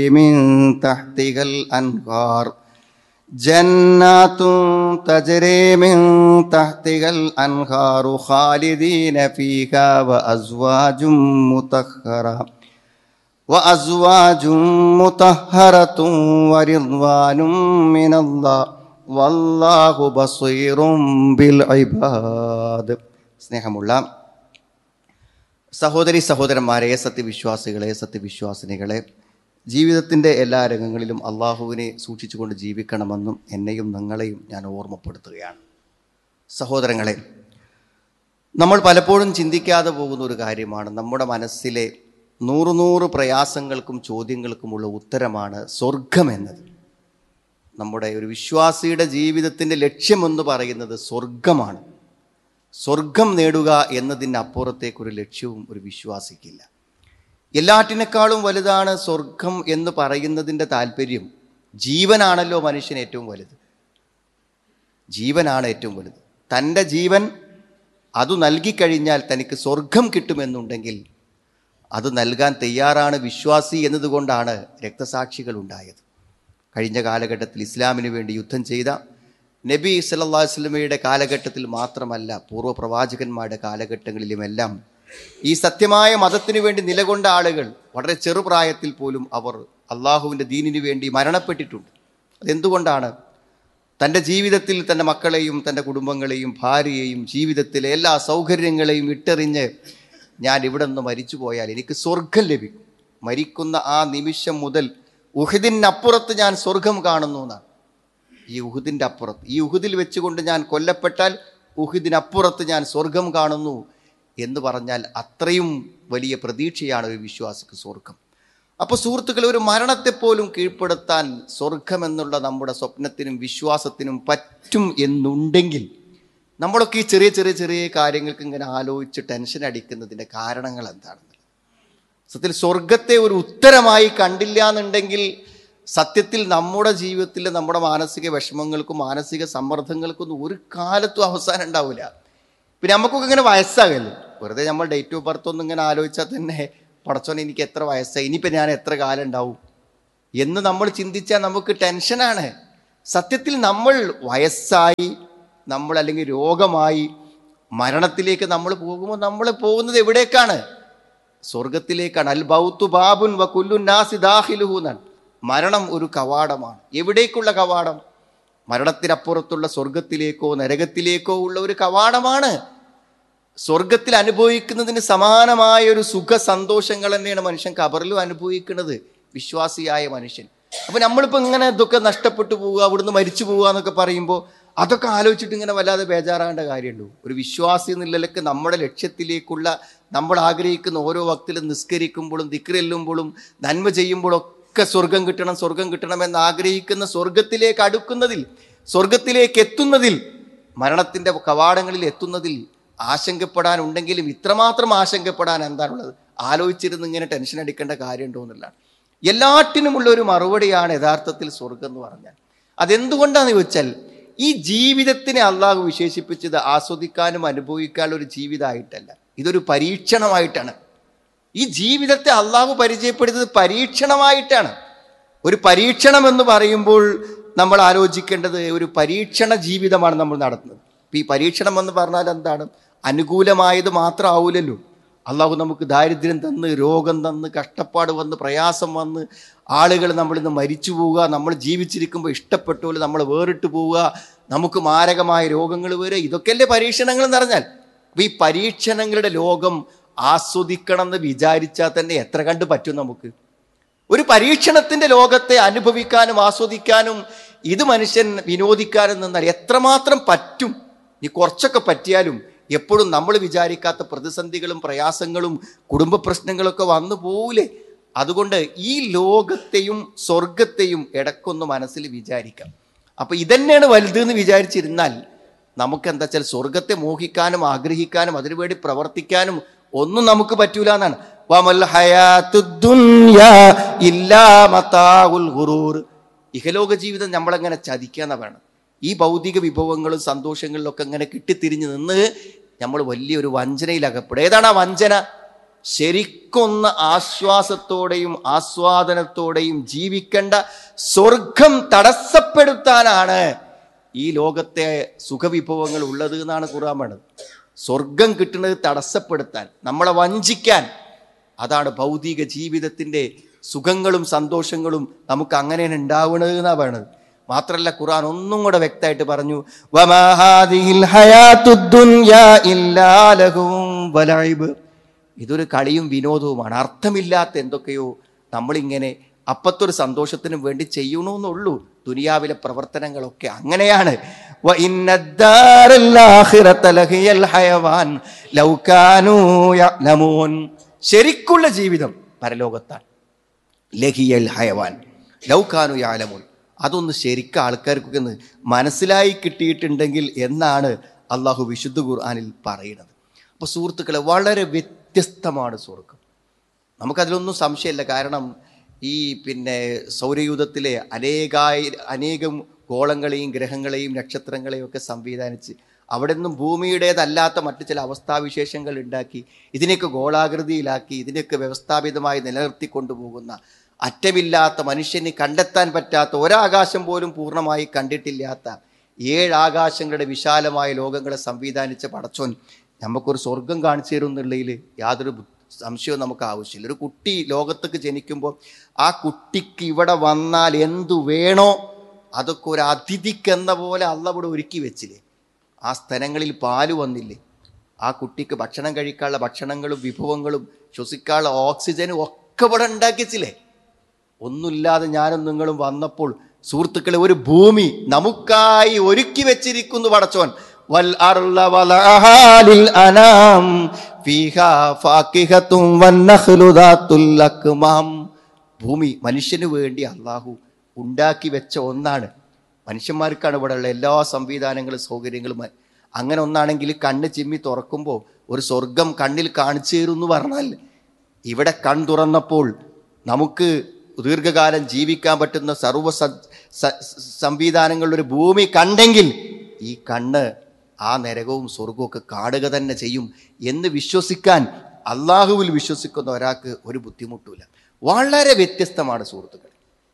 من تحتها الأنهار جنات تجري من تحتها الأنهار خالدين فيها وأزواج مطهرة وأزواج مطهرة ورضوان من الله والله بصير بالعباد സ്നേഹമുള്ള സഹോദരി സഹോദരന്മാരെ സത്യവിശ്വാസികളെ സത്യവിശ്വാസിനികളെ ജീവിതത്തിൻ്റെ എല്ലാ രംഗങ്ങളിലും അള്ളാഹുവിനെ സൂക്ഷിച്ചുകൊണ്ട് ജീവിക്കണമെന്നും എന്നെയും നിങ്ങളെയും ഞാൻ ഓർമ്മപ്പെടുത്തുകയാണ് സഹോദരങ്ങളെ നമ്മൾ പലപ്പോഴും ചിന്തിക്കാതെ പോകുന്ന ഒരു കാര്യമാണ് നമ്മുടെ മനസ്സിലെ നൂറ് നൂറ് പ്രയാസങ്ങൾക്കും ചോദ്യങ്ങൾക്കുമുള്ള ഉത്തരമാണ് സ്വർഗം എന്നത് നമ്മുടെ ഒരു വിശ്വാസിയുടെ ജീവിതത്തിൻ്റെ ലക്ഷ്യമെന്ന് പറയുന്നത് സ്വർഗമാണ് സ്വർഗം നേടുക എന്നതിനപ്പുറത്തേക്കൊരു ലക്ഷ്യവും ഒരു വിശ്വാസിക്കില്ല എല്ലാറ്റിനേക്കാളും വലുതാണ് സ്വർഗം എന്ന് പറയുന്നതിൻ്റെ താല്പര്യം ജീവനാണല്ലോ മനുഷ്യൻ ഏറ്റവും വലുത് ജീവനാണ് ഏറ്റവും വലുത് തൻ്റെ ജീവൻ അത് നൽകിക്കഴിഞ്ഞാൽ തനിക്ക് സ്വർഗം കിട്ടുമെന്നുണ്ടെങ്കിൽ അത് നൽകാൻ തയ്യാറാണ് വിശ്വാസി എന്നതുകൊണ്ടാണ് രക്തസാക്ഷികൾ ഉണ്ടായത് കഴിഞ്ഞ കാലഘട്ടത്തിൽ ഇസ്ലാമിന് വേണ്ടി യുദ്ധം ചെയ്ത നബി സല്ലല്ലാഹു അലൈഹി വസല്ലമയുടെ കാലഘട്ടത്തിൽ മാത്രമല്ല പൂർവ്വ പ്രവാചകന്മാരുടെ കാലഘട്ടങ്ങളിലുമെല്ലാം ഈ സത്യമായ മതത്തിന് വേണ്ടി നിലകൊണ്ട ആളുകൾ വളരെ ചെറുപ്രായത്തിൽ പോലും അവർ അള്ളാഹുവിൻ്റെ ദീനിനു വേണ്ടി മരണപ്പെട്ടിട്ടുണ്ട് അതെന്തുകൊണ്ടാണ് തൻ്റെ ജീവിതത്തിൽ തൻ്റെ മക്കളെയും തൻ്റെ കുടുംബങ്ങളെയും ഭാര്യയെയും ജീവിതത്തിലെ എല്ലാ സൗകര്യങ്ങളെയും ഇട്ടെറിഞ്ഞ് ഞാൻ ഇവിടെ നിന്ന് മരിച്ചു പോയാൽ എനിക്ക് സ്വർഗം ലഭിക്കും മരിക്കുന്ന ആ നിമിഷം മുതൽ ഉഹിദിനപ്പുറത്ത് ഞാൻ സ്വർഗം കാണുന്നു എന്നാണ് ഈ ഉഹുദിൻ്റെ അപ്പുറത്ത് ഈ ഉഹുദിൽ വെച്ചുകൊണ്ട് ഞാൻ കൊല്ലപ്പെട്ടാൽ ഉഹുദിനപ്പുറത്ത് ഞാൻ സ്വർഗം കാണുന്നു എന്ന് പറഞ്ഞാൽ അത്രയും വലിയ പ്രതീക്ഷയാണ് ഒരു വിശ്വാസിക്ക് സ്വർഗം അപ്പോൾ സുഹൃത്തുക്കളെ ഒരു മരണത്തെപ്പോലും കീഴ്പ്പെടുത്താൻ സ്വർഗം എന്നുള്ള നമ്മുടെ സ്വപ്നത്തിനും വിശ്വാസത്തിനും പറ്റും എന്നുണ്ടെങ്കിൽ നമ്മളൊക്കെ ഈ ചെറിയ ചെറിയ ചെറിയ കാര്യങ്ങൾക്ക് ഇങ്ങനെ ആലോചിച്ച് ടെൻഷൻ അടിക്കുന്നതിൻ്റെ കാരണങ്ങൾ എന്താണെന്ന് സത്യത്തിൽ സ്വർഗത്തെ ഒരു ഉത്തരമായി കണ്ടില്ല എന്നുണ്ടെങ്കിൽ സത്യത്തിൽ നമ്മുടെ ജീവിതത്തിൽ നമ്മുടെ മാനസിക വിഷമങ്ങൾക്കും മാനസിക സമ്മർദ്ദങ്ങൾക്കും ഒന്നും ഒരു കാലത്തും അവസാനം ഉണ്ടാവില്ല പിന്നെ നമുക്കൊക്കെ ഇങ്ങനെ വയസ്സാകല്ലേ വെറുതെ നമ്മൾ ഡേറ്റ് ഓഫ് ബർത്ത് ഒന്നും ഇങ്ങനെ ആലോചിച്ചാൽ തന്നെ പടച്ചോൻ എനിക്ക് എത്ര വയസ്സായി ഇനിയിപ്പോൾ ഞാൻ എത്ര കാലം ഉണ്ടാവും എന്ന് നമ്മൾ ചിന്തിച്ചാൽ നമുക്ക് ടെൻഷനാണ് സത്യത്തിൽ നമ്മൾ വയസ്സായി നമ്മൾ അല്ലെങ്കിൽ രോഗമായി മരണത്തിലേക്ക് നമ്മൾ പോകുമ്പോൾ നമ്മൾ പോകുന്നത് എവിടേക്കാണ് സ്വർഗത്തിലേക്കാണ് അൽ ബൗത്തു ബാബുൻ വ കുല്ലു നാസി ദാഹിലുഹു എന്നാണ് മരണം ഒരു കവാടമാണ് എവിടേക്കുള്ള കവാടം മരണത്തിനപ്പുറത്തുള്ള സ്വർഗത്തിലേക്കോ നരകത്തിലേക്കോ ഉള്ള ഒരു കവാടമാണ് സ്വർഗത്തിൽ അനുഭവിക്കുന്നതിന് സമാനമായ ഒരു സുഖ സന്തോഷങ്ങൾ തന്നെയാണ് മനുഷ്യൻ കബറിലും അനുഭവിക്കുന്നത് വിശ്വാസിയായ മനുഷ്യൻ അപ്പൊ നമ്മളിപ്പോ ഇങ്ങനെ ഇതൊക്കെ നഷ്ടപ്പെട്ടു പോവുക അവിടുന്ന് മരിച്ചു പോവുക എന്നൊക്കെ പറയുമ്പോൾ അതൊക്കെ ആലോചിച്ചിട്ട് ഇങ്ങനെ വല്ലാതെ ബേജാറാകേണ്ട കാര്യമുള്ളൂ ഒരു വിശ്വാസി എന്ന നിലക്ക് നമ്മുടെ ലക്ഷ്യത്തിലേക്കുള്ള നമ്മൾ ആഗ്രഹിക്കുന്ന ഓരോ വക്തിലും നിസ്കരിക്കുമ്പോഴും ദിക്രെല്ലുമ്പോഴും നന്മ ചെയ്യുമ്പോഴൊക്കെ സ്വർഗം കിട്ടണം സ്വർഗം കിട്ടണം എന്ന് ആഗ്രഹിക്കുന്ന സ്വർഗത്തിലേക്ക് അടുക്കുന്നതിൽ സ്വർഗത്തിലേക്ക് എത്തുന്നതിൽ മരണത്തിന്റെ കവാടങ്ങളിൽ എത്തുന്നതിൽ ആശങ്കപ്പെടാനുണ്ടെങ്കിലും ഇത്രമാത്രം ആശങ്കപ്പെടാൻ എന്താണുള്ളത് ആലോചിച്ചിരുന്ന് ഇങ്ങനെ ടെൻഷൻ അടിക്കേണ്ട കാര്യമുണ്ടോ എന്നുള്ളതാണ് എല്ലാറ്റിനുമുള്ള ഒരു മറുപടിയാണ് യഥാർത്ഥത്തിൽ സ്വർഗം എന്ന് പറഞ്ഞാൽ അതെന്തുകൊണ്ടാണെന്ന് ചോദിച്ചാൽ ഈ ജീവിതത്തിനെ അള്ളാഹു വിശേഷിപ്പിച്ചത് ആസ്വദിക്കാനും അനുഭവിക്കാനുള്ള ഒരു ജീവിതമായിട്ടല്ല ഇതൊരു പരീക്ഷണമായിട്ടാണ് ഈ ജീവിതത്തെ അള്ളാഹു പരിചയപ്പെടുന്നത് പരീക്ഷണമായിട്ടാണ് ഒരു പരീക്ഷണം എന്ന് പറയുമ്പോൾ നമ്മൾ ആലോചിക്കേണ്ടത് ഒരു പരീക്ഷണ ജീവിതമാണ് നമ്മൾ നടത്തുന്നത് ഇപ്പം ഈ പരീക്ഷണം എന്ന് പറഞ്ഞാൽ എന്താണ് അനുകൂലമായത് മാത്രമാവില്ലല്ലോ അള്ളാഹു നമുക്ക് ദാരിദ്ര്യം തന്ന് രോഗം തന്ന് കഷ്ടപ്പാട് വന്ന് പ്രയാസം വന്ന് ആളുകൾ നമ്മളിന്ന് മരിച്ചു പോവുക നമ്മൾ ജീവിച്ചിരിക്കുമ്പോൾ ഇഷ്ടപ്പെട്ട നമ്മൾ വേറിട്ട് പോവുക നമുക്ക് മാരകമായ രോഗങ്ങൾ വരിക ഇതൊക്കെയല്ലേ പരീക്ഷണങ്ങൾ എന്ന് പറഞ്ഞാൽ അപ്പം ഈ പരീക്ഷണങ്ങളുടെ ലോകം ആസ്വദിക്കണം എന്ന് വിചാരിച്ചാൽ തന്നെ എത്ര കണ്ട് പറ്റും നമുക്ക് ഒരു പരീക്ഷണത്തിന്റെ ലോകത്തെ അനുഭവിക്കാനും ആസ്വദിക്കാനും ഇത് മനുഷ്യൻ വിനോദിക്കാനും നിന്നാൽ എത്രമാത്രം പറ്റും ഈ കുറച്ചൊക്കെ പറ്റിയാലും എപ്പോഴും നമ്മൾ വിചാരിക്കാത്ത പ്രതിസന്ധികളും പ്രയാസങ്ങളും കുടുംബ പ്രശ്നങ്ങളൊക്കെ വന്നു പോവില്ലേ അതുകൊണ്ട് ഈ ലോകത്തെയും സ്വർഗത്തെയും ഇടക്കൊന്ന് മനസ്സിൽ വിചാരിക്കാം അപ്പൊ ഇതന്നെയാണ് വലുത് എന്ന് വിചാരിച്ചിരുന്നാൽ നമുക്ക് എന്താ വെച്ചാൽ സ്വർഗത്തെ മോഹിക്കാനും ആഗ്രഹിക്കാനും അതിനുവേണ്ടി പ്രവർത്തിക്കാനും ഒന്നും നമുക്ക് പറ്റൂല എന്നാണ് വമൽ ഹയാത്തുദ്ദുന്യാ ഇല്ലാ മതാഉൽ ഗുറൂർ ഇഹലോക ജീവിതം നമ്മളെങ്ങനെ ചതിക്കാന്ന വേണം ഈ ഭൗതിക വിഭവങ്ങളും സന്തോഷങ്ങളിലൊക്കെ ഇങ്ങനെ കിട്ടിത്തിരിഞ്ഞ് നിന്ന് നമ്മൾ വലിയൊരു വഞ്ചനയിൽ അകപ്പെടും ഏതാണ് ആ വഞ്ചന ശരിക്കൊന്ന് ആശ്വാസത്തോടെയും ആസ്വാദനത്തോടെയും ജീവിക്കേണ്ട സ്വർഗം തടസ്സപ്പെടുത്താനാണ് ഈ ലോകത്തെ സുഖവിഭവങ്ങൾ ഉള്ളത് എന്നാണ് ഖുർആൻ പറഞ്ഞത് സ്വർഗം കിട്ടുന്നത് തടസ്സപ്പെടുത്താൻ നമ്മളെ വഞ്ചിക്കാൻ അതാണ് ഭൗതിക ജീവിതത്തിൻ്റെ സുഖങ്ങളും സന്തോഷങ്ങളും നമുക്ക് അങ്ങനെയാണ് ഉണ്ടാവുന്നത് എന്നാണ് പറയണത് മാത്രല്ല ഖുർആൻ ഒന്നും കൂടെ വ്യക്തമായിട്ട് പറഞ്ഞു വമാ ഹാദിഹിൽ ഹയാത്തുദ് ദുനിയാ ഇല്ലാ ലഹുവും വലഇബ്. ഇതൊരു കളിയും വിനോദവുമാണ് അർത്ഥമില്ലാത്ത എന്തൊക്കെയോ നമ്മളിങ്ങനെ അപ്പത്തൊരു സന്തോഷത്തിനും വേണ്ടി ചെയ്യണമെന്നുള്ളൂ ദുനിയാവിലെ പ്രവർത്തനങ്ങളൊക്കെ അങ്ങനെയാണ് വ ഇന്നദ്ദാരൽ ആഖിറത ലഹിയൽ ഹയവാൻ ലൗ കാനൂ യഅലമൂൻ. ശരിക്കുള്ള ജീവിതം പരലോകത്താണ് ലഹിയൽ ഹയവാൻ ലൗഖാനു യാലമുൻ അതൊന്ന് ശരിക്കും ആൾക്കാർക്കൊക്കെ ഒന്ന് മനസ്സിലായി കിട്ടിയിട്ടുണ്ടെങ്കിൽ എന്നാണ് അള്ളാഹു വിശുദ്ധ ഖുർആാനിൽ പറയുന്നത് അപ്പോൾ സുഹൃത്തുക്കളെ വളരെ വ്യത്യസ്തമാണ് സ്വർഗം നമുക്കതിലൊന്നും സംശയമില്ല കാരണം ഈ പിന്നെ സൗരയൂഥത്തിലെ അനേകായി അനേകം ഗോളങ്ങളെയും ഗ്രഹങ്ങളെയും നക്ഷത്രങ്ങളെയും ഒക്കെ സംവിധാനിച്ച് അവിടെ നിന്നും ഭൂമിയുടേതല്ലാത്ത മറ്റു ചില അവസ്ഥാവിശേഷങ്ങൾ ഉണ്ടാക്കി ഇതിനെയൊക്കെ ഗോളാകൃതിയിലാക്കി ഇതിനെയൊക്കെ വ്യവസ്ഥാപിതമായി നിലനിർത്തി കൊണ്ടുപോകുന്ന അറ്റമില്ലാത്ത മനുഷ്യന് കണ്ടെത്താൻ പറ്റാത്ത ഒരാകാശം പോലും പൂർണ്ണമായി കണ്ടിട്ടില്ലാത്ത ഏഴ് ആകാശങ്ങളുടെ വിശാലമായ ലോകങ്ങളെ സംവിധാനിച്ച പടച്ചോൻ നമുക്കൊരു സ്വർഗം കാണിച്ചു തരും എന്നുള്ളതിൽ യാതൊരു ബു- സംശയവും നമുക്ക് ആവശ്യമില്ല ഒരു കുട്ടി ലോകത്തേക്ക് ജനിക്കുമ്പോൾ ആ കുട്ടിക്ക് ഇവിടെ വന്നാൽ എന്തു വേണോ അതൊക്കെ ഒരു അതിഥിക്കെന്ന പോലെ അല്ല ഇവിടെ ഒരുക്കി വെച്ചില്ലേ ആ സ്ഥലങ്ങളിൽ പാല് വന്നില്ലേ ആ കുട്ടിക്ക് ഭക്ഷണം കഴിക്കാനുള്ള ഭക്ഷണങ്ങളും വിഭവങ്ങളും ശ്വസിക്കാനുള്ള ഓക്സിജനും ഒക്കെ ഇവിടെ ഉണ്ടാക്കിച്ചില്ലേ ഒന്നുമില്ലാതെ ഞാനും നിങ്ങളും വന്നപ്പോൾ സുഹൃത്തുക്കളെ ഒരു ഭൂമി നമുക്കായി ഒരുക്കി വെച്ചിരിക്കുന്നു പടച്ചോൻ വൽ അർള വലഅഹാ ലിൽ അനാം ഫീഹാ ഫാക്കിഹത്തും വന്നഖ്ലു ദാത്തുൽ അക്മാം ഭൂമി മനുഷ്യന് വേണ്ടി അള്ളാഹു ഉണ്ടാക്കി വെച്ച ഒന്നാണ് മനുഷ്യന്മാർക്കാണ് ഇവിടെ ഉള്ള എല്ലാ സംവിധാനങ്ങളും സൗകര്യങ്ങളും അങ്ങനെ ഒന്നാണെങ്കിൽ കണ്ണ് ചിമ്മി തുറക്കുമ്പോൾ ഒരു സ്വർഗം കണ്ണിൽ കാണിച്ചു തരുമെന്ന് പറഞ്ഞാൽ ഇവിടെ കൺ തുറന്നപ്പോൾ നമുക്ക് ദീർഘകാലം ജീവിക്കാൻ പറ്റുന്ന സർവ്വ സ- സ- സംവിധാനങ്ങളുടെ ഒരു ഭൂമി കണ്ടെങ്കിൽ ഈ കണ്ണ് ആ നരകവും സ്വർഗവും ഒക്കെ കാണുക തന്നെ ചെയ്യും എന്ന് വിശ്വസിക്കാൻ അള്ളാഹുവിൽ വിശ്വസിക്കുന്ന ഒരാൾക്ക് ഒരു ബുദ്ധിമുട്ടുമില്ല വളരെ വ്യത്യസ്തമാണ് സുഹൃത്തുക്കൾ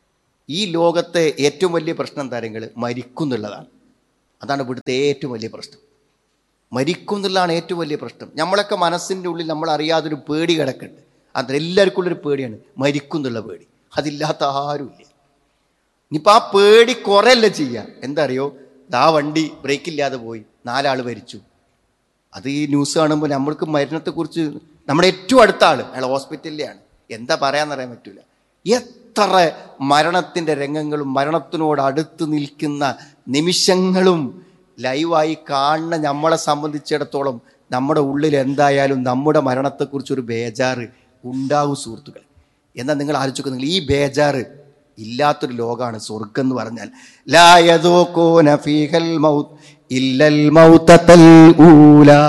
ഈ ലോകത്തെ ഏറ്റവും വലിയ പ്രശ്നം താരങ്ങൾ മരിക്കും എന്നുള്ളതാണ് അതാണ് ഇവിടുത്തെ ഏറ്റവും വലിയ പ്രശ്നം മരിക്കും എന്നുള്ളതാണ് ഏറ്റവും വലിയ പ്രശ്നം നമ്മളൊക്കെ മനസ്സിൻ്റെ ഉള്ളിൽ നമ്മൾ അറിയാതൊരു പേടി കിടക്കുന്നുണ്ട് അത് എല്ലാവർക്കും ഉള്ളൊരു പേടിയാണ് മരിക്കും എന്നുള്ള പേടി അതില്ലാത്ത ആരുമില്ല ഇനിയിപ്പോൾ ആ പേടി കുറയല്ല ചെയ്യുക എന്താ അറിയോ ദാ വണ്ടി ബ്രേക്കില്ലാതെ പോയി നാലാൾ മരിച്ചു അത് ഈ ന്യൂസ് കാണുമ്പോൾ നമ്മൾക്ക് മരണത്തെക്കുറിച്ച് നമ്മുടെ ഏറ്റവും അടുത്ത ആൾ അയാൾ ഹോസ്പിറ്റലിലാണ് എന്താ പറയാന്നറിയാൻ പറ്റൂല എത്ര മരണത്തിൻ്റെ രംഗങ്ങളും മരണത്തിനോട് അടുത്ത് നിൽക്കുന്ന നിമിഷങ്ങളും ലൈവായി കാണുന്ന നമ്മളെ സംബന്ധിച്ചിടത്തോളം നമ്മുടെ ഉള്ളിൽ എന്തായാലും നമ്മുടെ മരണത്തെക്കുറിച്ചൊരു ബേജാറ് ഉണ്ടാവും സുഹൃത്തുക്കൾ എന്നാൽ നിങ്ങൾ ആലോചിക്കുക നിങ്ങൾ ഈ ബേജാറ് ഇല്ലാത്തൊരു ലോകമാണ് സ്വർഗം എന്ന് പറഞ്ഞാൽ ലാ യദൂഖൂന ഫീഹൽ മൗത്ത് ഇല്ലൽ മൗതത്തൽ ഊലാ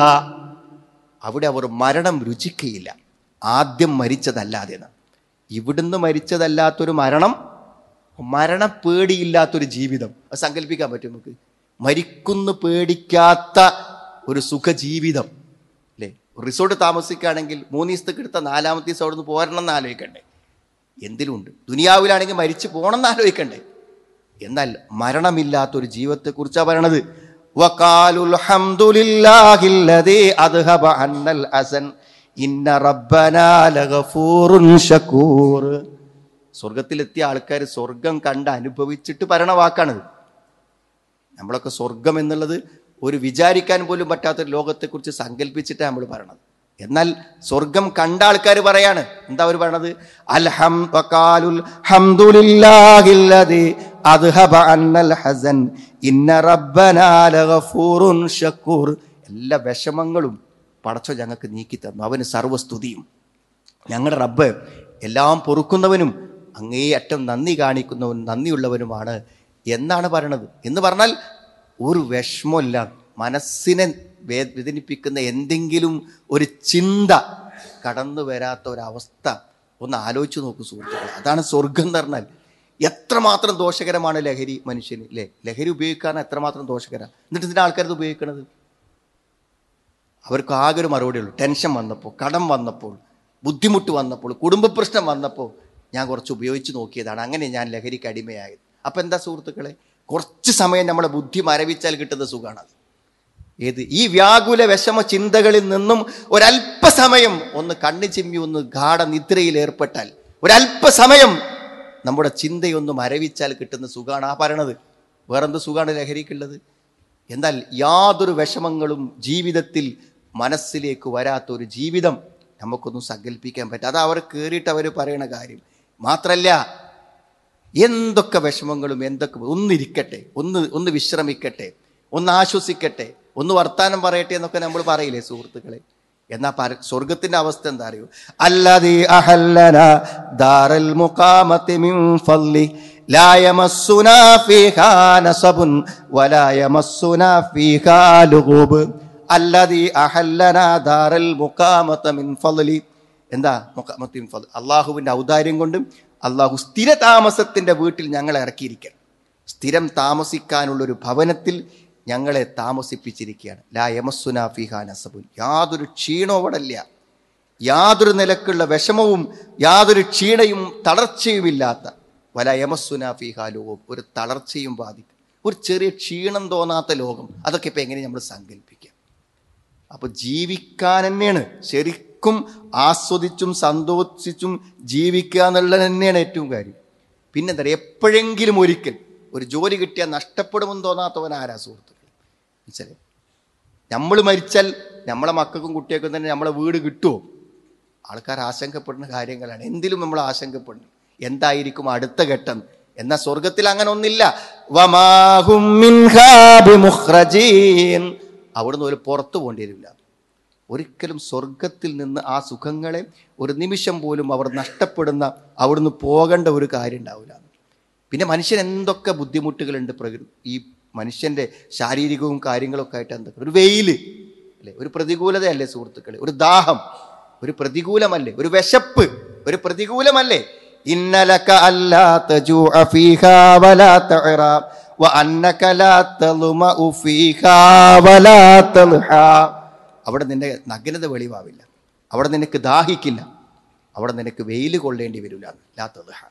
അവിടെ അവർ മരണം രുചിക്കയില്ല ആദ്യം മരിച്ചതല്ലാതെ എന്ന്. ഇവിടുന്ന് മരിച്ചതല്ലാത്തൊരു മരണം മരണപ്പേടിയില്ലാത്തൊരു ജീവിതം അത് സങ്കല്പിക്കാൻ പറ്റും നമുക്ക് മരിക്കുന്നു പേടിക്കാത്ത ഒരു സുഖജീവിതം അല്ലേ റിസോർട്ട് താമസിക്കുകയാണെങ്കിൽ മൂന്ന് ദിവസത്തേക്ക് എടുത്ത നാലാമത്തെ ദിവസം അവിടെ നിന്ന് പോരണം എന്ന് ആലോചിക്കണ്ടേ എന്തിലുണ്ട് ദുനിയാവിലാണെങ്കിൽ മരിച്ചു പോകണം എന്ന് ആലോചിക്കണ്ടേ എന്നാൽ മരണമില്ലാത്തൊരു ജീവിതത്തെക്കുറിച്ചാണ് പറയണത് വഖാലുൽ ഹംദുലില്ലാഹില്ലദീ അദ്ഹബ അന്നൽ അസൻ ഇന്ന റബ്ബനാ ലഗഫൂറുൻ ശകൂർ സ്വർഗത്തിലെത്തിയ ആൾക്കാർ സ്വർഗം കണ്ട് അനുഭവിച്ചിട്ട് പറയണ വാക്കാണിത് നമ്മളൊക്കെ സ്വർഗം എന്നുള്ളത് ഒരു വിചാരിക്കാൻ പോലും പറ്റാത്തൊരു ലോകത്തെക്കുറിച്ച് സങ്കല്പിച്ചിട്ടാണ് നമ്മൾ പറയണത് എന്നാൽ സ്വർഗം കണ്ട ആൾക്കാർ പറയാണ് എന്താ അവർ പറയണത് അൽഹം വഖാലുൽ ഹംദുലില്ലാഹില്ലദീ അദ്ഹബ അന്നൽ ഹസൻ ഇന്ന റബ്ബനാ ലഗഫൂറുൻ ശക്കൂർ എല്ലാ വിഷമങ്ങളും പടച്ചോ ഞങ്ങൾക്ക് നീക്കി തന്നു അവന് സർവ്വസ്തുതിയും ഞങ്ങളുടെ റബ്ബ് എല്ലാം പൊറുക്കുന്നവനും അങ്ങേയറ്റം നന്ദി കാണിക്കുന്നവനും നന്ദിയുള്ളവനുമാണ് എന്നാണ് പറയണത് എന്ന് പറഞ്ഞാൽ ഒരു വിഷമമില്ല മനസ്സിനെ വേ- വേദനിപ്പിക്കുന്ന എന്തെങ്കിലും ഒരു ചിന്ത കടന്നു വരാത്ത ഒരവസ്ഥ ഒന്ന് ആലോചിച്ച് നോക്കൂ സുഹൃത്തുക്കൾ അതാണ് സ്വർഗം എന്ന് പറഞ്ഞാൽ എത്രമാത്രം ദോഷകരമാണ് ലഹരി മനുഷ്യന് അല്ലേ ലഹരി ഉപയോഗിക്കാൻ എത്രമാത്രം ദോഷകരമാണ് എന്നിട്ട് ഇതിൻ്റെ ആൾക്കാരത് ഉപയോഗിക്കണത് അവർക്ക് ആകെ ഒരു മറുപടിയുള്ളൂ ടെൻഷൻ വന്നപ്പോൾ കടം വന്നപ്പോൾ ബുദ്ധിമുട്ട് വന്നപ്പോൾ കുടുംബ പ്രശ്നം വന്നപ്പോൾ ഞാൻ കുറച്ച് ഉപയോഗിച്ച് നോക്കിയതാണ് അങ്ങനെ ഞാൻ ലഹരിക്ക് അടിമയായത് അപ്പം എന്താ സുഹൃത്തുക്കളെ കുറച്ച് സമയം നമ്മളെ ബുദ്ധി മരവിച്ചാൽ കിട്ടുന്ന സുഖമാണ് ഏത് ഈ വ്യാകുല വിഷമ ചിന്തകളിൽ നിന്നും ഒരല്പസമയം ഒന്ന് കണ്ണു ചിമ്മി ഒന്ന് ഗാഠനിദ്രയിൽ ഏർപ്പെട്ടാൽ ഒരല്പസമയം നമ്മുടെ ചിന്തയൊന്ന് മരവിച്ചാൽ കിട്ടുന്ന സുഖമാണ് ആ പറയണത് വേറെന്ത് സുഖമാണ് ലഹരിക്കുള്ളത് എന്നാൽ യാതൊരു വിഷമങ്ങളും ജീവിതത്തിൽ മനസ്സിലേക്ക് വരാത്ത ഒരു ജീവിതം നമുക്കൊന്നും സങ്കല്പിക്കാൻ പറ്റും അത് അവർ കയറിയിട്ട് അവർ പറയണ കാര്യം മാത്രല്ല എന്തൊക്കെ വിഷമങ്ങളും എന്തൊക്കെ ഒന്നിരിക്കട്ടെ ഒന്ന് ഒന്ന് വിശ്രമിക്കട്ടെ ഒന്ന് ആശ്വസിക്കട്ടെ ഒന്ന് വർത്താനം പറയട്ടെ എന്നൊക്കെ നമ്മൾ പറയില്ലേ സുഹൃത്തുക്കളെ എന്നാ പര സ്വർഗത്തിന്റെ അവസ്ഥ എന്താ അറിയോ അല്ലദീ അഹല്ലന ദാറൽ മുഖാമത്തി മിൻ ഫളി ലാ യമസ്സുനാ ഫീഹാ നസബുൻ വലാ യമസ്സുനാ ഫീഹാ ലുഗൂബ് അല്ലദീ അഹല്ലന ദാറൽ മുഖാമത്ത മിൻ ഫളി എന്താ മുഖാമത്തി മിൻ ഫളി അള്ളാഹുവിന്റെ ഔദാര്യം കൊണ്ടും അള്ളാഹു സ്ഥിര താമസത്തിന്റെ വീട്ടിൽ ഞങ്ങളെ ഇറക്കിയിരിക്കണം സ്ഥിരം താമസിക്കാനുള്ള ഒരു ഭവനത്തിൽ ഞങ്ങളെ താമസിപ്പിച്ചിരിക്കുകയാണ് ലാ യമസുന ഫിഹാ നസബുൻ യാതൊരു ക്ഷീണവും അവിടെ ഇല്ല യാതൊരു നിലക്കുള്ള വിഷമവും യാതൊരു ക്ഷീണയും തളർച്ചയുമില്ലാത്ത വല യമസുന ഫിഹാ ലോകം ഒരു തളർച്ചയും ബാധിക്കും ഒരു ചെറിയ ക്ഷീണം തോന്നാത്ത ലോകം അതൊക്കെ ഇപ്പം എങ്ങനെ നമ്മൾ സങ്കല്പിക്കാം അപ്പൊ ജീവിക്കാൻ തന്നെയാണ് ശരിക്കും ആസ്വദിച്ചും സന്തോഷിച്ചും ജീവിക്കുക എന്നുള്ളത് തന്നെയാണ് ഏറ്റവും കാര്യം പിന്നെ എന്താ പറയുക എപ്പോഴെങ്കിലും ഒരിക്കൽ ഒരു ജോലി കിട്ടിയാൽ നഷ്ടപ്പെടുമെന്ന് തോന്നാത്തവൻ ആരാ സുഹൃത്തുക്കൾ മനസ്സിലായി നമ്മൾ മരിച്ചാൽ നമ്മളെ മക്കൾക്കും കുട്ടികൾക്കും തന്നെ നമ്മളെ വീട് കിട്ടുമോ ആൾക്കാർ ആശങ്കപ്പെടുന്ന കാര്യങ്ങളാണ് എന്തിലും നമ്മൾ ആശങ്കപ്പെടുന്നു എന്തായിരിക്കും അടുത്ത ഘട്ടം എന്നാ സ്വർഗത്തിൽ അങ്ങനെ ഒന്നില്ല വമാഹും മിൻഹാ ബിമുഖ്റജീൻ. അവിടുന്ന് ഒരു പുറത്തു പോകേണ്ടി വരില്ല ഒരിക്കലും സ്വർഗത്തിൽ നിന്ന് ആ സുഖങ്ങളെ ഒരു നിമിഷം പോലും അവർ നഷ്ടപ്പെടുന്ന അവിടുന്ന് പോകേണ്ട ഒരു കാര്യം ഉണ്ടാവില്ല പിന്നെ മനുഷ്യൻ എന്തൊക്കെ ബുദ്ധിമുട്ടുകളുണ്ട് പ്രകൃതി ഈ മനുഷ്യന്റെ ശാരീരികവും കാര്യങ്ങളൊക്കെ ആയിട്ട് എന്തൊക്കെ ഒരു വെയില് അല്ലേ ഒരു പ്രതികൂലതയല്ലേ സുഹൃത്തുക്കളെ ഒരു ദാഹം ഒരു പ്രതികൂലമല്ലേ ഒരു വിശപ്പ് ഒരു പ്രതികൂലമല്ലേ ഇന്നലക അല്ലാ തജൂഅ ഫീഹാ വലാ തഅറ വഅന്നക ലാ തളുമഉ ഫീഹാ വലാ തൽഹാ അവിടെ നിന്റെ നഗ്നത വെളിവാവില്ല അവിടെ നിനക്ക് ദാഹിക്കില്ല അവിടെ നിനക്ക് വെയിൽ കൊള്ളേണ്ടി വരില്ല ലാ തൽഹാ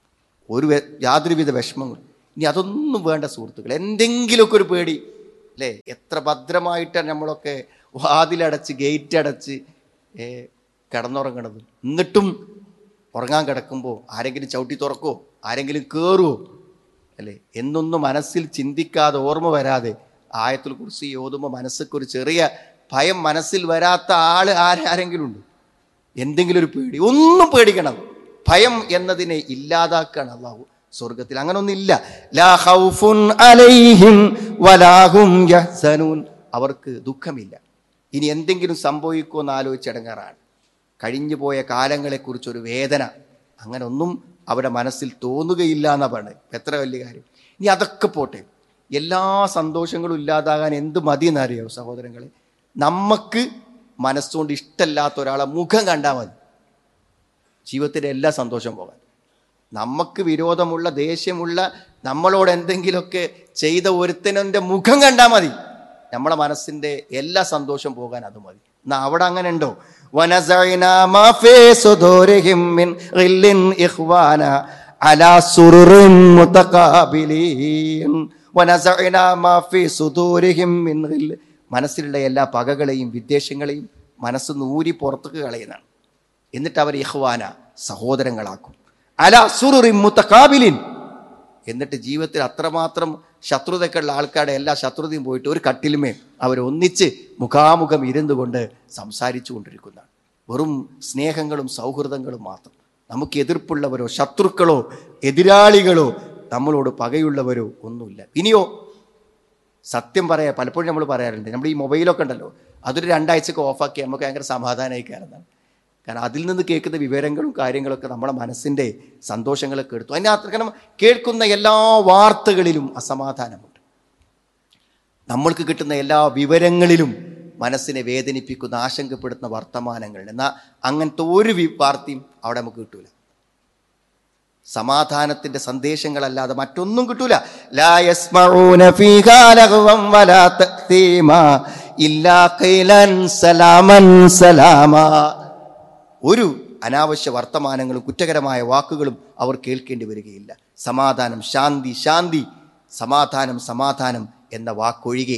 ഒരു വെ- യാതൊരുവിധ വിഷമങ്ങളും ഇനി അതൊന്നും വേണ്ട സുഹൃത്തുക്കൾ എന്തെങ്കിലുമൊക്കെ ഒരു പേടി അല്ലേ എത്ര ഭദ്രമായിട്ടാണ് നമ്മളൊക്കെ വാതിലടച്ച് ഗേറ്റ് അടച്ച് ഏ, കിടന്നുറങ്ങണത് എന്നിട്ടും ഉറങ്ങാൻ കിടക്കുമ്പോൾ ആരെങ്കിലും ചവിട്ടി തുറക്കോ ആരെങ്കിലും കയറുമോ അല്ലേ എന്നൊന്നും മനസ്സിൽ ചിന്തിക്കാതെ ഓർമ്മ വരാതെ ആയത്തിൽ കുറിച്ച് ഓതുമ്പോൾ മനസ്സൊക്കെ ഒരു ചെറിയ ഭയം മനസ്സിൽ വരാത്ത ആള് ആരാരെങ്കിലും ഉണ്ട് എന്തെങ്കിലും ഒരു പേടി ഒന്നും പേടിക്കണം ഭയം എന്നതിനെ ഇല്ലാതാക്കാണ് അള്ളാഹു സ്വർഗത്തിൽ അങ്ങനെ ഒന്നില്ല ലാ ഖൗഫുൻ അലൈഹിം വലാഹും യഹ്സനൂൻ അവർക്ക് ദുഃഖമില്ല ഇനി എന്തെങ്കിലും സംഭവിക്കുമെന്ന് ആലോചിച്ചടങ്ങാറാണ് കഴിഞ്ഞു പോയ കാലങ്ങളെക്കുറിച്ച് ഒരു വേദന അങ്ങനെ ഒന്നും അവരുടെ മനസ്സിൽ തോന്നുകയില്ല എന്നാ പറയുന്നത് എത്ര വലിയ കാര്യം ഇനി അതൊക്കെ പോട്ടെ എല്ലാ സന്തോഷങ്ങളും ഇല്ലാതാകാൻ എന്ത് മതി എന്നറിയോ സഹോദരങ്ങളെ നമുക്ക് മനസ്സുകൊണ്ട് ഇഷ്ടമല്ലാത്ത ഒരാളെ മുഖം കണ്ടാൽ മതി ജീവിതത്തിൻ്റെ എല്ലാ സന്തോഷം പോകാൻ നമുക്ക് വിരോധമുള്ള ദേഷ്യമുള്ള നമ്മളോട് എന്തെങ്കിലുമൊക്കെ ചെയ്ത ഒരുത്തനൻ്റെ മുഖം കണ്ടാൽ മതി നമ്മളെ മനസ്സിൻ്റെ എല്ലാ സന്തോഷം പോകാൻ അത് മതി എന്നാ അവിടെ അങ്ങനെ ഉണ്ടോ وَنَزَعْنَا مَا فِي صُدُورِهِم مِّنْ غِلٍّ إِخْوَانًا عَلَى سُرُرٍ مُتَقَابِلِينَ وَنَزَعْنَا مَا فِي صُدُورِهِم مِّنْ غِلٍّ മനസ്സിലുള്ള എല്ലാ പകകളെയും വിദ്വേഷങ്ങളെയും മനസ്സ് നൂരി പുറത്തേക്ക് കളയുന്നതാണ് എന്നിട്ട് അവർ ഇഹ്വാന സഹോദരങ്ങളാക്കും അല സുറുറിൻ മുത്തക്കാബിലിൻ എന്നിട്ട് ജീവിതത്തിൽ അത്രമാത്രം ശത്രുതയ്ക്കുള്ള ആൾക്കാരുടെ എല്ലാ ശത്രുതയും പോയിട്ട് ഒരു കട്ടിലുമേ അവർ ഒന്നിച്ച് മുഖാമുഖം ഇരുന്നു കൊണ്ട് സംസാരിച്ചു കൊണ്ടിരിക്കുന്നതാണ് വെറും സ്നേഹങ്ങളും സൗഹൃദങ്ങളും മാത്രം നമുക്ക് എതിർപ്പുള്ളവരോ ശത്രുക്കളോ എതിരാളികളോ നമ്മളോട് പകയുള്ളവരോ ഒന്നുമില്ല ഇനിയോ സത്യം പറയാ പലപ്പോഴും നമ്മൾ പറയാറുണ്ട് നമ്മൾ ഈ മൊബൈലൊക്കെ ഉണ്ടല്ലോ അതൊരു രണ്ടാഴ്ചക്ക് ഓഫാക്കി നമുക്ക് ഭയങ്കര സമാധാനമായി കയറുന്നതാണ് കാരണം അതിൽ നിന്ന് കേൾക്കുന്ന വിവരങ്ങളും കാര്യങ്ങളൊക്കെ നമ്മുടെ മനസ്സിൻ്റെ സന്തോഷങ്ങളൊക്കെ എടുത്തു അതിനകത്ത് കാരണം കേൾക്കുന്ന എല്ലാ വാർത്തകളിലും അസമാധാനമുണ്ട് നമ്മൾക്ക് കിട്ടുന്ന എല്ലാ വിവരങ്ങളിലും മനസ്സിനെ വേദനിപ്പിക്കുന്ന ആശങ്കപ്പെടുത്തുന്ന വർത്തമാനങ്ങളുണ്ട് എന്നാൽ അങ്ങനത്തെ ഒരു വി- വാർത്തയും അവിടെ നമുക്ക് കിട്ടൂല സമാധാനത്തിന്റെ സന്ദേശങ്ങളല്ലാതെ മറ്റൊന്നും കിട്ടൂല ലാ യസ്മഊന ഫീഹാ ലഗ്വൻ വലാ തഅ്തീമാ ഇല്ലാ ഖൈലൻ സലാമൻ സലാമാ ഒരു അനാവശ്യ വർത്തമാനങ്ങളും കുറ്റകരമായ വാക്കുകളും അവർ കേൾക്കേണ്ടി വരികയില്ല സമാധാനം ശാന്തി ശാന്തി സമാധാനം സമാധാനം എന്ന വാക്കൊഴികെ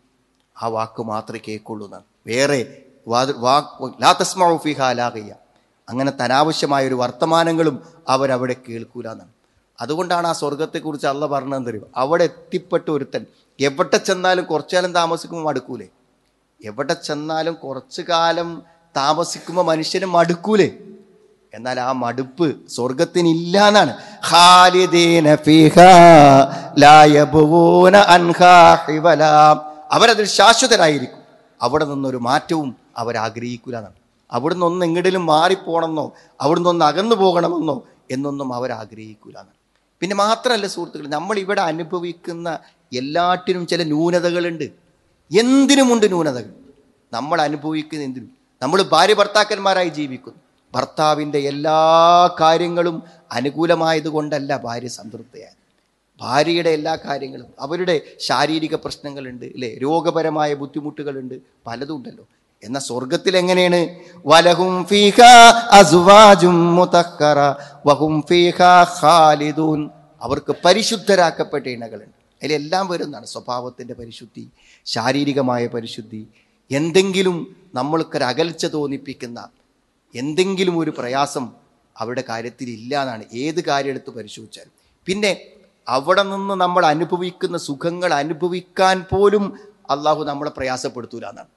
ആ വാക്ക് മാത്രമേ കേൾക്കുള്ളൂ എന്നാണ് വേറെ വാ- വാക്ക് ലാ തസ്മഉ ഫീഹാ ലാഗിയ അങ്ങനത്തെ അനാവശ്യമായ ഒരു വർത്തമാനങ്ങളും അവരവിടെ കേൾക്കൂല എന്നാണ് അതുകൊണ്ടാണ് ആ സ്വർഗത്തെക്കുറിച്ച് അള്ള പറഞ്ഞതെന്ന് തരും അവിടെ എത്തിപ്പെട്ട ഒരുത്തൻ എവിടെ ചെന്നാലും കുറച്ചാലും താമസിക്കുമ്പോൾ മടുക്കൂലേ എവിടെ ചെന്നാലും കുറച്ചു കാലം താമസിക്കുമ്പോൾ മനുഷ്യന് മടുക്കൂലേ എന്നാൽ ആ മടുപ്പ് സ്വർഗത്തിനില്ല എന്നാണ് ഖാലിദീന ഫീഹാ ലാ യബ്ഗൂന അൻഹാ ഹിവലാ. അവരതിൽ ശാശ്വതരായിരിക്കും അവിടെ നിന്നൊരു മാറ്റവും അവരാഗ്രഹിക്കൂല എന്നാണ് അവിടുന്ന് ഒന്ന് എങ്ങോട്ടും മാറിപ്പോണമെന്നോ അവിടുന്ന് ഒന്ന് അകന്നു പോകണമെന്നോ എന്നൊന്നും അവരാഗ്രഹിക്കൂല എന്നാണ് പിന്നെ മാത്രമല്ല സുഹൃത്തുക്കൾ നമ്മൾ ഇവിടെ അനുഭവിക്കുന്ന എല്ലാറ്റിനും ചില ന്യൂനതകളുണ്ട് എന്തിനുമുണ്ട് ന്യൂനതകൾ നമ്മൾ അനുഭവിക്കുന്ന എന്തിനും നമ്മൾ ഭാര്യ ഭർത്താക്കന്മാരായി ജീവിക്കുന്നു ഭർത്താവിൻ്റെ എല്ലാ കാര്യങ്ങളും അനുകൂലമായത് കൊണ്ടല്ല ഭാര്യ സംതൃപ്തയായത് ഭാര്യയുടെ എല്ലാ കാര്യങ്ങളും അവരുടെ ശാരീരിക പ്രശ്നങ്ങളുണ്ട് അല്ലേ രോഗപരമായ ബുദ്ധിമുട്ടുകളുണ്ട് പലതും ഉണ്ടല്ലോ എന്നാൽ സ്വർഗത്തിൽ എങ്ങനെയാണ് വലഹും ഫീഹ അസ്വാജും മുതക്കറ വഹും ഫീഹ ഖാലിദൂൻ അവർക്ക് പരിശുദ്ധരാക്കപ്പെട്ട ഇണകളുണ്ട് അതിലെല്ലാം വരുന്നതാണ് സ്വഭാവത്തിൻ്റെ പരിശുദ്ധി ശാരീരികമായ പരിശുദ്ധി എന്തെങ്കിലും നമ്മൾക്കൊരു അകൽച്ച തോന്നിപ്പിക്കുന്ന എന്തെങ്കിലും ഒരു പ്രയാസം അവരുടെ കാര്യത്തിൽ ഇല്ല എന്നാണ് ഏത് കാര്യം എടുത്ത് പരിശോധിച്ചാലും പിന്നെ അവിടെ നിന്ന് നമ്മൾ അനുഭവിക്കുന്ന സുഖങ്ങൾ അനുഭവിക്കാൻ പോലും അള്ളാഹു നമ്മളെ പ്രയാസപ്പെടുത്തൂല എന്നാണ്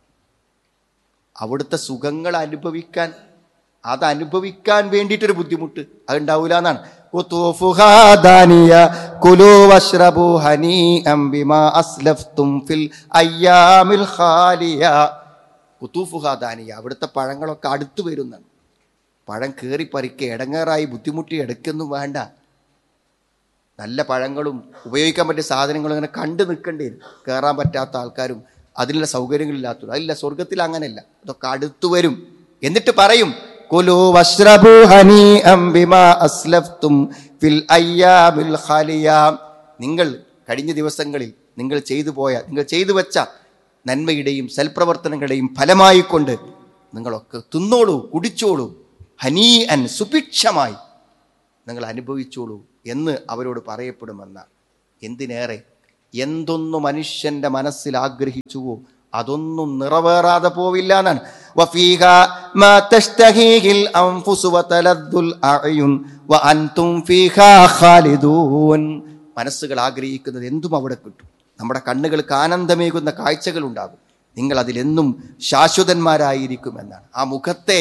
അവിടുത്തെ സുഖങ്ങൾ അനുഭവിക്കാൻ അത് അനുഭവിക്കാൻ വേണ്ടിയിട്ടൊരു ബുദ്ധിമുട്ട് അതുണ്ടാവൂല എന്നാണ് ഖുതൂഫുഹാ ദാനിയ, കുലൂ വശ്റബൂ ഹനീഅം ബിമാ അസ്ലഫ്തും ഫിൽ അയ്യാമിൽ ഖാലിയ. ഖുതൂഫുഹാ ദാനിയ, അവിടുത്തെ പഴങ്ങളൊക്കെ അടുത്ത് വരുന്നതാണ് പഴം കയറി പറിക്കുക ഇടങ്ങേറായി ബുദ്ധിമുട്ടി എടുക്കൊന്നും വേണ്ട നല്ല പഴങ്ങളും ഉപയോഗിക്കാൻ പറ്റിയ സാധനങ്ങളും അങ്ങനെ കണ്ടു നിൽക്കേണ്ടി വരും കയറാൻ പറ്റാത്ത ആൾക്കാരും അതിനുള്ള സൗകര്യങ്ങളില്ലാത്തവരും അതില്ല സ്വർഗത്തിൽ അങ്ങനെയല്ല അതൊക്കെ അടുത്തു വരും എന്നിട്ട് പറയും കുലു വശ്റബു ഹനീഅം ബിമാ അസ്ലഫ്തും ഫിൽ അയ്യാമിൽ ഖാലിയ നിങ്ങൾ കഴിഞ്ഞ ദിവസങ്ങളിൽ നിങ്ങൾ ചെയ്തു പോയ നിങ്ങൾ ചെയ്തു വെച്ച നന്മയുടെയും സൽപ്രവർത്തനങ്ങളുടെയും ഫലമായി കൊണ്ട് നിങ്ങളൊക്കെ തിന്നോളൂ കുടിച്ചോളൂ ഹനീ അൻ സുഭിക്ഷമായി നിങ്ങൾ അനുഭവിച്ചോളൂ എന്ന് അവരോട് പറയപ്പെടുമെന്ന എന്തിനേറെ എന്തൊന്നു മനുഷ്യന്റെ മനസ്സിൽ ആഗ്രഹിച്ചുവോ അതൊന്നും നിറവേറാതെ പോവില്ല എന്നാണ് വഫീഹ മാ തഷ്തഹീഹിൽ അൻഫുസു വതലദ്ദുൽ അഅയുൻ വഅൻതും ഫീഹാ ഖാലിദൂൻ മനസ്സുകൾ ആഗ്രഹിക്കുന്നത് എന്തും അവിടെ കിട്ടും നമ്മുടെ കണ്ണുകൾക്ക് ആനന്ദമേകുന്ന കാഴ്ചകൾ ഉണ്ടാകും നിങ്ങൾ അതിലെന്നും ശാശ്വതന്മാരായിരിക്കും എന്നാണ് ആ മുഖത്തെ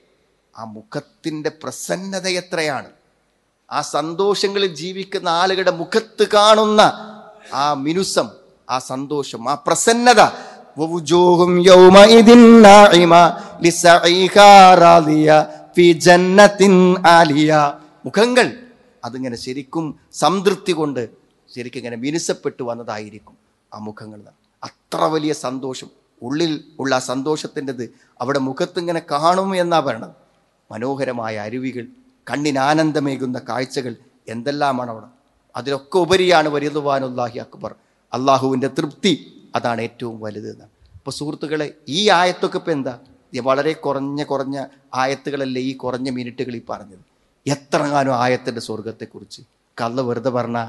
ആ മുഖത്തിൻ്റെ പ്രസന്നത എത്രയാണ് ആ സന്തോഷങ്ങളിൽ ജീവിക്കുന്ന ആളുകളുടെ മുഖത്ത് കാണുന്ന ആ മിനുസം ആ സന്തോഷം ആ പ്രസന്നത വവുജൂഹും യൗമഇദിൻ നാഇമ ലിസഈഹാ റാദിയ ഫീ ജന്നത്തിൻ ആലിയ മുഖങ്ങൾ അതിങ്ങനെ ശരിക്കും സംതൃപ്തി കൊണ്ട് ശരിക്കും ഇങ്ങനെ മിനുസപ്പെട്ടു വന്നതായിരിക്കും ആ മുഖങ്ങൾ അത്ര വലിയ സന്തോഷം ഉള്ളിൽ ഉള്ള ആ സന്തോഷത്തിൻ്റെത് അവിടെ മുഖത്തിങ്ങനെ കാണും എന്നാ പറയണത് മനോഹരമായ അരുവികൾ കണ്ണിന് ആനന്ദമേകുന്ന കാഴ്ചകൾ എന്തെല്ലാമാണ് അവിടെ അതിലൊക്കെ ഉപരിയാണ് വരിതുവാനുല്ലാഹി അക്ബർ അള്ളാഹുവിൻ്റെ തൃപ്തി അതാണ് ഏറ്റവും വലുത് എന്നാണ് അപ്പോൾ സുഹൃത്തുക്കളെ ഈ ആയത്തൊക്കെ ഇപ്പം എന്താ ഇത് വളരെ കുറഞ്ഞ കുറഞ്ഞ ആയത്തുകളല്ലേ ഈ കുറഞ്ഞ മിനിറ്റുകളിൽ പറഞ്ഞത് എത്രങ്ങാനും ആയത്തിൻ്റെ സ്വർഗത്തെക്കുറിച്ച് കള്ള വെറുതെ പറഞ്ഞ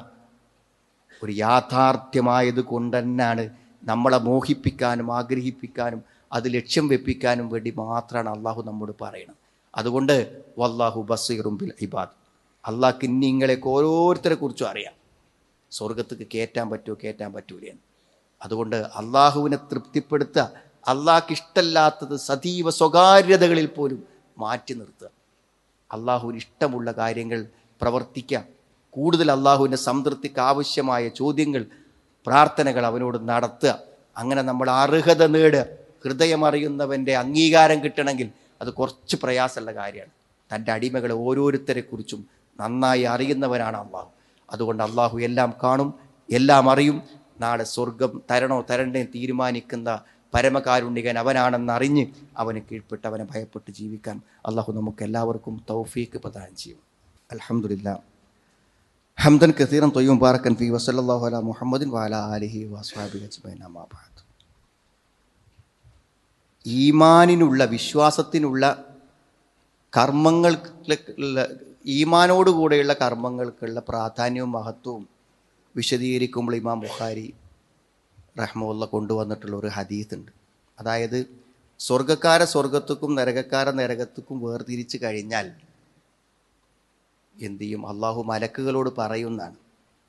ഒരു യാഥാർത്ഥ്യമായത് കൊണ്ട് തന്നെയാണ് നമ്മളെ മോഹിപ്പിക്കാനും ആഗ്രഹിപ്പിക്കാനും അത് ലക്ഷ്യം വെപ്പിക്കാനും വേണ്ടി മാത്രമാണ് അള്ളാഹു നമ്മോട് പറയുന്നത് അതുകൊണ്ട് വല്ലാഹു ബസീറും ബിൽ ഇബാദ് അള്ളാഹ്ക്ക് ഇന്നിങ്ങളെയൊക്കെ ഓരോരുത്തരെ കുറിച്ചും അറിയാം സ്വർഗത്തേക്ക് കയറ്റാൻ പറ്റുമോ കയറ്റാൻ പറ്റൂല എന്ന് അതുകൊണ്ട് അള്ളാഹുവിനെ തൃപ്തിപ്പെടുത്തുക അള്ളാഹ്ക്ക് ഇഷ്ടമല്ലാത്തത് സജീവ സ്വകാര്യതകളിൽ പോലും മാറ്റി നിർത്തുക അള്ളാഹുവിന് ഇഷ്ടമുള്ള കാര്യങ്ങൾ പ്രവർത്തിക്കാം കൂടുതൽ അള്ളാഹുവിൻ്റെ സംതൃപ്തിക്ക് ആവശ്യമായ ചോദ്യങ്ങൾ പ്രാർത്ഥനകൾ അവനോട് നടത്തുക അങ്ങനെ നമ്മൾ അർഹത നേടുക ഹൃദയമറിയുന്നവൻ്റെ അംഗീകാരം കിട്ടണമെങ്കിൽ അത് കുറച്ച് പ്രയാസമുള്ള കാര്യമാണ് തൻ്റെ അടിമകളെ ഓരോരുത്തരെ കുറിച്ചും നന്നായി അറിയുന്നവനാണ് അള്ളാഹു അതുകൊണ്ട് അള്ളാഹു എല്ലാം കാണും എല്ലാം അറിയും നാളെ സ്വർഗം തരണോ തരണ്ടേ തീരുമാനിക്കുന്ന പരമകാരുണ്യകൻ അവനാണെന്ന് അറിഞ്ഞ് അവന് കീഴ്പ്പെട്ട് അവനെ ഭയപ്പെട്ട് ജീവിക്കാൻ അള്ളാഹു നമുക്ക് എല്ലാവർക്കും തൗഫീക്ക് പ്രദാനം ചെയ്യും അലഹമുല്ല ഹംദൻ കസീറൻ തൊയ്യും മുബാറക്കൻ ഫി വസല്ലാഹു അല മുഹമ്മദിൻ വാല അലിഹി വസ്വാബി അജ്മൈൻ അമാബാദ് ഈമാനിനുള്ള വിശ്വാസത്തിനുള്ള കർമ്മങ്ങൾക്കുള്ള ഈമാനോടുകൂടെയുള്ള കർമ്മങ്ങൾക്കുള്ള പ്രാധാന്യവും മഹത്വവും വിശദീകരിക്കുമ്പോൾ ഇമാം ബുഖാരി റഹ്മുള്ള കൊണ്ടുവന്നിട്ടുള്ള ഒരു ഹദീസ് ഉണ്ട് അതായത് സ്വർഗക്കാരെ സ്വർഗത്തുക്കും നരകക്കാരെ നരകത്തുക്കും വേർതിരിച്ച് കഴിഞ്ഞാൽ എന്തു ചെയ്യും അള്ളാഹു മലക്കുകളോട് പറയുന്നതാണ്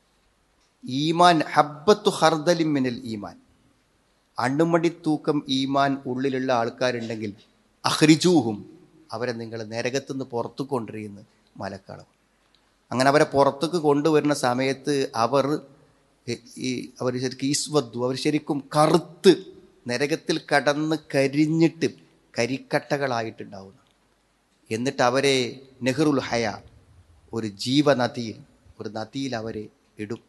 ഈമാൻ ഹബ്ബത്തു ഹർദലിം മിനൽ ഈമാൻ അണ്ണുമടി തൂക്കം ഈമാൻ ഉള്ളിലുള്ള ആൾക്കാരുണ്ടെങ്കിൽ അഹ്രിജൂഹും അവരെ നിങ്ങൾ നരകത്തുനിന്ന് പുറത്തു കൊണ്ടുവരുന്ന മലക്കാളും അങ്ങനെ അവരെ പുറത്തേക്ക് കൊണ്ടുവരുന്ന സമയത്ത് അവർ ഈ അവർ ശരിക്കും ഈസ്വദ്ദു അവർ ശരിക്കും കറുത്ത് നരകത്തിൽ കടന്ന് കരിഞ്ഞിട്ട് കരിക്കട്ടകളായിട്ടുണ്ടാവുന്നു എന്നിട്ട് അവരെ നെഹ്റുൽ ഹയ ഒരു ജീവനദിയിൽ ഒരു നദിയിൽ അവരെ ഇടും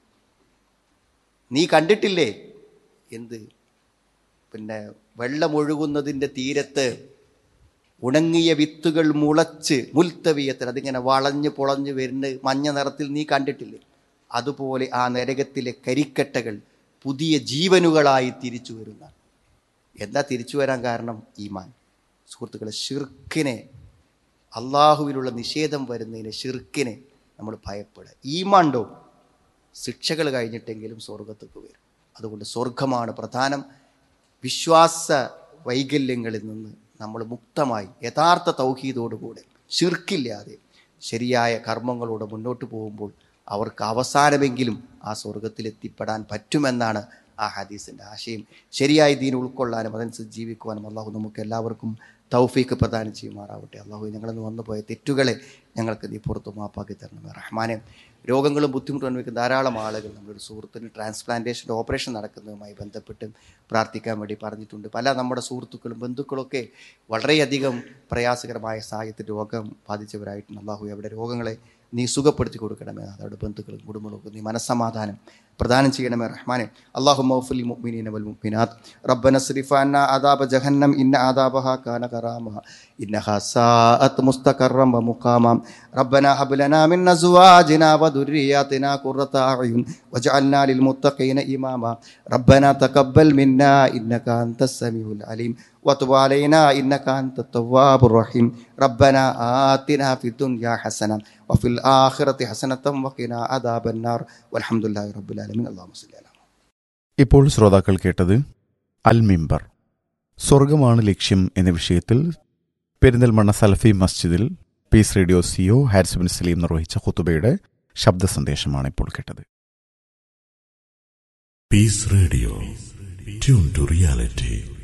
നീ കണ്ടിട്ടില്ലേ എന്ത് പിന്നെ വെള്ളമൊഴുകുന്നതിൻ്റെ തീരത്ത് ഉണങ്ങിയ വിത്തുകൾ മുളച്ച് മുൽത്തവിയത്തിൽ അതിങ്ങനെ വളഞ്ഞ് പൊളഞ്ഞ് വരുന്ന മഞ്ഞ നിറത്തിൽ നീ കണ്ടിട്ടില്ലേ അതുപോലെ ആ നരകത്തിലെ കരിക്കട്ടകൾ പുതിയ ജീവനുകളായി തിരിച്ചു വരുന്ന എന്താ തിരിച്ചു വരാൻ കാരണം ഈമാൻ സുഹൃത്തുക്കളെ ഷിർക്കിനെ അള്ളാഹുവിലുള്ള നിഷേധം വരുന്നതിന് ഷിർക്കിനെ നമ്മൾ ഭയപ്പെടുക ഈമാണ്ടോ ശിക്ഷകൾ കഴിഞ്ഞിട്ടെങ്കിലും സ്വർഗത്തേക്ക് വരും അതുകൊണ്ട് സ്വർഗമാണ് പ്രധാനം വിശ്വാസ വൈകല്യങ്ങളിൽ നിന്ന് നമ്മൾ മുക്തമായി യഥാർത്ഥ തൗഹീദോടുകൂടെ ശിർക്കില്ലാതെ ശരിയായ കർമ്മങ്ങളോടെ മുന്നോട്ട് പോകുമ്പോൾ അവർക്ക് അവസാനമെങ്കിലും ആ സ്വർഗത്തിലെത്തിപ്പെടാൻ പറ്റുമെന്നാണ് ആ ഹദീസിൻ്റെ ആശയം ശരിയായ ദീൻ ഉൾക്കൊള്ളാനും അതനുസരിച്ച് ജീവിക്കുവാനും അള്ളാഹു നമുക്ക് എല്ലാവർക്കും തൗഫീക്ക് പ്രദാനം ചെയ്യുമാറാവട്ടെ അള്ളാഹു ഞങ്ങളിന്ന് വന്നുപോയ തെറ്റുകളെ ഞങ്ങൾക്ക് നീ പുറത്തു മാപ്പാക്കി തരണം റഹ്മാനെ രോഗങ്ങളും ബുദ്ധിമുട്ടും അനുഭവിക്കുന്ന ധാരാളം ആളുകൾ നമ്മുടെ ഒരു സുഹൃത്തിന് ട്രാൻസ്പ്ലാന്റേഷൻ ഓപ്പറേഷൻ നടക്കുന്നതുമായി ബന്ധപ്പെട്ട് പ്രാർത്ഥിക്കാൻ വേണ്ടി പറഞ്ഞിട്ടുണ്ട് പല നമ്മുടെ സുഹൃത്തുക്കളും ബന്ധുക്കളൊക്കെ വളരെയധികം പ്രയാസകരമായ സാഹചര്യത്തിൽ രോഗം ബാധിച്ചവരായിട്ടുണ്ട് അള്ളാഹു അവരുടെ രോഗങ്ങളെ നീ സുഖപ്പെടുത്തി കൊടുക്കണമേ അവരുടെ ബന്ധുക്കളും കുടുംബങ്ങളും നീ മനസ്സമാധാനം പ്രദാനം ചെയ്യണമേ റഹ്മാനെ അള്ളാഹു മൗഫുൽ മുഅ്മിനീന വൽ മുഅ്മിനാത്ത് റബ്ബന സ്രിഫ് അന്നാ അദാബ ജഹന്നം ഇന്ന അദാബഹ കാന കറാമ ഇന്നഹ സാഅത് മുസ്തഖറം വമുഖാമ റബ്ബന ഹബ് ലനാ മിൻ അസ്വാജിനാ വദുർരിയാതിനാ ഖുർറത അയുൻ വജഅൽനാ ലിൽ മുത്തഖീന ഇമാമ റബ്ബന തഖബ്ബൽ മിന്നാ ഇന്നക അൻതസ് സമീഉൽ അലീം وتب علينا إنك أنت التواب الرحيم ربنا آتنا في الدنيا حسنة وفي الآخرة حسنة وقنا عذاب النار والحمد لله رب العالمين اللهم صل على ഇപ്പോൾ ശ്രോതാക്കൾ കേട്ടത് അൽ മിമ്പർ സ്വർഗമാണ് ലക്ഷ്യം എന്ന വിഷയത്തിൽ പെരിന്തൽമണ്ണ സലഫി മസ്ജിദിൽ peace radio C O Haris bin Saleem നിർവഹിച്ച ഖുത്തുബയുടെ ശബ്ദ സന്ദേശമാണ് ഇപ്പോൾ കേട്ടത് Peace Radio. Tune to reality.